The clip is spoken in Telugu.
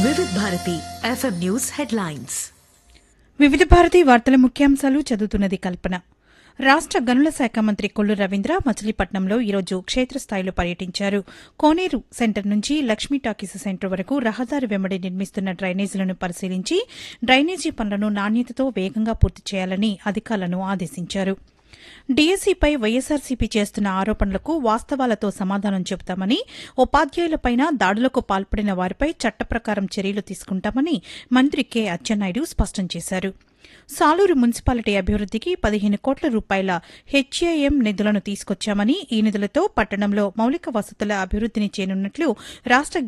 వివిధ భారతి ఎఫ్ఎం న్యూస్ హెడ్లైన్స్ వివిధ భారతి వార్తల ముఖ్యాంశాలు చదువుతున్నది కల్పన రాష్ట గనుల శాఖ మంత్రి కొల్లు రవీంద్ర మచిలీపట్నంలో ఈరోజు క్షేత్రస్థాయిలో పర్యటించారు కోనేరు సెంటర్ నుంచి లక్ష్మీ టాకీస్ సెంటర్ వరకు రహదారి వెంబడి నిర్మిస్తున్న డ్రైనేజీలను పరిశీలించి డ్రైనేజీ పనులను నాణ్యతతో వేగంగా పూర్తి చేయాలని అధికారులను ఆదేశించారు డీఎస్సీపై వైఎస్సార్సీపీ చేస్తున్న ఆరోపణలకు వాస్తవాలతో సమాధానం చెబుతామని ఉపాధ్యాయులపైన దాడులకు పాల్పడిన వారిపై చట్ట ప్రకారం చర్యలు తీసుకుంటామని మంత్రి కె అచ్చెన్నాయుడు స్పష్టం చేశారు సాలూరు మున్సిపాలిటీ అభివృద్దికి పదిహేను కోట్ల రూపాయల హెచ్ఏఎం నిధులను తీసుకొచ్చామని ఈ నిధులతో పట్టణంలో మౌలిక వసతుల అభివృద్దిని చేయనున్నట్లు రాష్ట